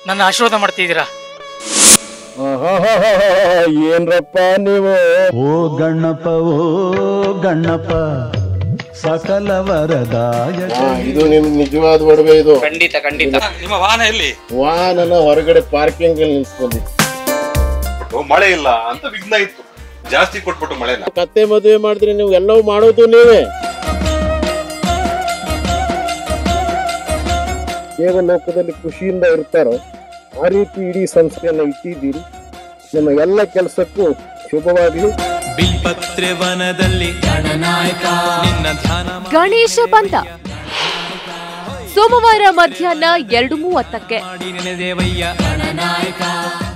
ನನ್ನ ಆಶೀರ್ವಾದ ಮಾಡ್ತಿದ್ದೀರಾ ಏನ್ರಪ್ಪ ನೀವು ಓ ಗಣಪ ಓ ಗಣಪ ಸಕಲ ವರದಾಯ ಆ, ಇದು ನಿಮ್ ನಿಜವಾದ ಒಡವೆ ಇದು ಖಂಡಿತ ಖಂಡಿತ ನಿಮ್ಮ ವಾಹನ ಎಲ್ಲಿ ವಾಹನ ಹೊರಗಡೆ ಪಾರ್ಕಿಂಗ್ ಅಲ್ಲಿ ನಿಲ್ಸ್ಕೊಂಡಿದ್ದು ಓ, ಮಳೆ ಇಲ್ಲ ಅಂತ ವಿಘ್ನ ಇತ್ತು ಜಾಸ್ತಿ ಕೊಟ್ಬಿಟ್ಟು ಮಳೆನ ಕತ್ತೆ ಮದುವೆ ಮಾಡಿದ್ರೆ ನೀವು ಎಲ್ಲವೂ ಮಾಡೋದು ನೀವೇ ದೇವಲೋಕದಲ್ಲಿ ಖುಷಿಯಿಂದ ಇರ್ತಾರೋ ಆ ರೀತಿ ಇಡೀ ಸಂಸ್ಥೆಯನ್ನು ಇಟ್ಟಿದ್ದೀರಿ ನಿಮ್ಮ ಎಲ್ಲ ಕೆಲಸಕ್ಕೂ ಶುಭವಾಗಲಿ ಬಿಲ್ಪತ್ರೆ ವನದಲ್ಲಿ ನಿನ್ನ ಧ್ಯಾನ ಗಣೇಶ ಬಂದ ಸೋಮವಾರ ಮಧ್ಯಾಹ್ನ ಎರಡು ಮೂವತ್ತಕ್ಕೆ ಮಾಡಿ ನೆನೆದೇವಯ್ಯ